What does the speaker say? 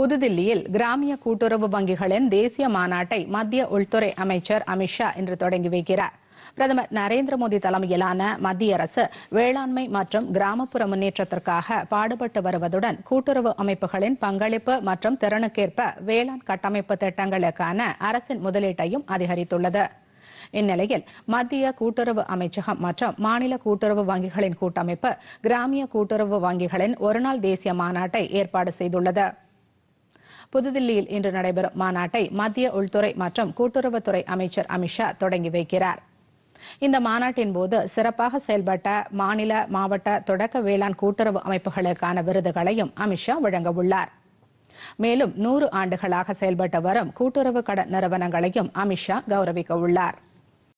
புதுதில்லியில் கிராமிய கூட்டுறவு வங்கிகளின் தேசிய மாநாட்டை மத்திய உள்துறை அமைச்சர் அமித்ஷா இன்று தொடங்கி வைக்கிறார் பிரதமர் நரேந்திர மோடி தலைமையிலான மத்திய அரசு வேளாண்மை மற்றும் கிராமப்புற முன்னேற்றத்திற்காக பாடுபட்டு வருவதுடன் கூட்டுறவு அமைப்புகளின் பங்களிப்பு மற்றும் திறனுக்கேற்ப வேளாண் கட்டமைப்பு திட்டங்களுக்கான அரசின் முதலீட்டையும் அதிகரித்துள்ளது இந்நிலையில் மத்திய கூட்டுறவு அமைச்சகம் மற்றும் மாநில கூட்டுறவு வங்கிகளின் கூட்டமைப்பு கிராமிய கூட்டுறவு வங்கிகளின் ஒருநாள் தேசிய மாநாட்டை ஏற்பாடு செய்துள்ளது புதுதில்லியில் இன்று நடைபெறும் மாநாட்டை மத்திய உள்துறை மற்றும் கூட்டுறவுத்துறை அமைச்சர் அமித்ஷா தொடங்கி வைக்கிறார் இந்த மாநாட்டின் போது சிறப்பாக செயல்பட்ட மாநில மாவட்ட தொடக்க வேளாண் கூட்டுறவு அமைப்புகளுக்கான விருதுகளையும் அமித்ஷா வழங்க உள்ளார் மேலும் நூறு ஆண்டுகளாக செயல்பட்டு வரும் கூட்டுறவு கடன் நிறுவனங்களையும் அமித்ஷா கௌரவிக்க உள்ளார்